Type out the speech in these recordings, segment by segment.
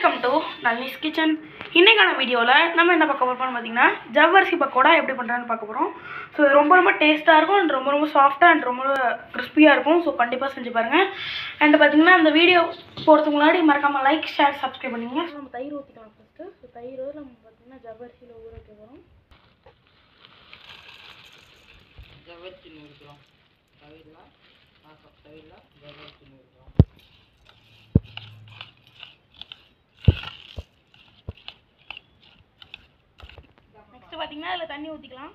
welcome to நல்னிஸ் kitchen இன்றைக்கான வீடியோவில் நம்ம என்ன பார்க்க போகிறோம்னு பார்த்தீங்கன்னா ஜவ்வரிசி பக்கோடா எப்படி பண்ணுறான்னு பார்க்க போகிறோம் ஸோ இது ரொம்ப ரொம்ப டேஸ்ட்டாக இருக்கும் அண்ட் ரொம்ப ரொம்ப சாஃப்டாக அண்ட் ரொம்ப கிறிஸ்பியாக இருக்கும் ஸோ கண்டிப்பாக செஞ்சு பாருங்கள் அண்ட் பார்த்தீங்கன்னா அந்த வீடியோ போகிறதுக்கு முன்னாடி மறக்காமல் லைக் ஷேர் சப்ஸ்கிரைப் பண்ணிக்கோங்க ஸோ நம்ம தயிர் ஊற்றிக்கலாம் ஃபஸ்ட்டு ஸோ தயிர் நம்ம பார்த்தீங்கன்னா ஜவ்வரிசியில் ஊற வைக்க போகிறோம் ஜவ்வரிசி நூறு கிராம் தவிரில் ஆக்கம் தவிரில் ஜவ்வரிசி நூறு கிராம் நெக்ஸ்ட்டு பார்த்தீங்கன்னா அதில் தண்ணி ஊற்றிக்கலாம்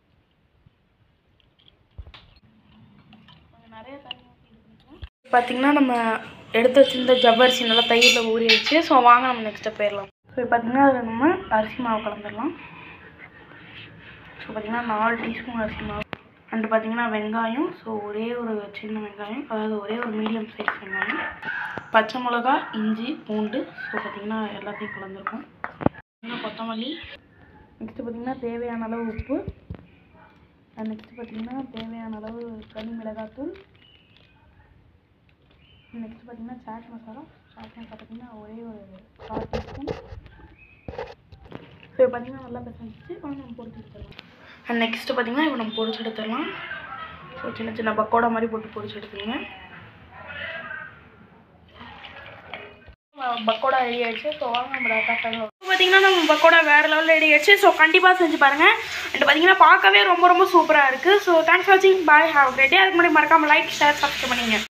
கொஞ்சம் நிறைய தண்ணி ஊற்றி இது பண்ணிக்கலாம் பார்த்தீங்கன்னா நம்ம எடுத்து வச்சிருந்த ஜவ்வரிசி நல்லா தயிரில் ஊறிடுச்சு ஸோ வாங்க நம்ம நெக்ஸ்ட்டு போயிடலாம் ஸோ இப்போ பார்த்தீங்கன்னா அதில் நம்ம அரிசி மாவு கலந்துடலாம் ஸோ பார்த்தீங்கன்னா நாலு டீஸ்பூன் அரிசி மாவு அண்டு பார்த்தீங்கன்னா வெங்காயம் ஸோ ஒரே ஒரு சின்ன வெங்காயம் அதாவது ஒரே ஒரு மீடியம் சைஸ் வெங்காயம் பச்சை மிளகா இஞ்சி பூண்டு ஸோ பார்த்தீங்கன்னா எல்லாத்தையும் கலந்துருக்கோம் இன்னும் கொத்தமல்லி நெக்ஸ்ட்டு பார்த்தீங்கன்னா தேவையான அளவு உப்பு அண்ட் நெக்ஸ்ட்டு பார்த்தீங்கன்னா தேவையான அளவு தனி மிளகாத்தூள் நெக்ஸ்ட் பார்த்தீங்கன்னா சாட் மசாலா சாட் மசாலா பார்த்தீங்கன்னா ஒரே ஒரு கால் டீஸ்பூன் ஸோ பார்த்தீங்கன்னா நல்லா பிசைஞ்சிச்சு வாங்க நம்ம பொரிச்சு எடுத்துடலாம் அண்ட் நெக்ஸ்ட்டு பார்த்தீங்கன்னா இப்போ நம்ம பொரிச்சு எடுத்துடலாம் ஸோ சின்ன சின்ன பக்கோடா மாதிரி போட்டு பொரிச்சு எடுத்துக்கங்க பக்கோடா ரெடி ஆயிடுச்சு ஸோ வாங்க நம்ம டேரக்டாக பார்த்தீங்கன்னா நம்ம பக்கோடா வேறு லெவலில் ரெடி ஆயிடுச்சு ஸோ கண்டிப்பாக செஞ்சு பாருங்கள் அண்ட் பார்த்தீங்கன்னா பார்க்கவே ரொம்ப ரொம்ப சூப்பராக இருக்குது ஸோ தேங்க்ஸ் வாட்சிங் பாய் ஹாவ் கிரேட் டே அதுக்கு முன்னாடி மறக்காமல் லைக் ஷேர் சப்ஸ்கிரைப் பண்ணிங்க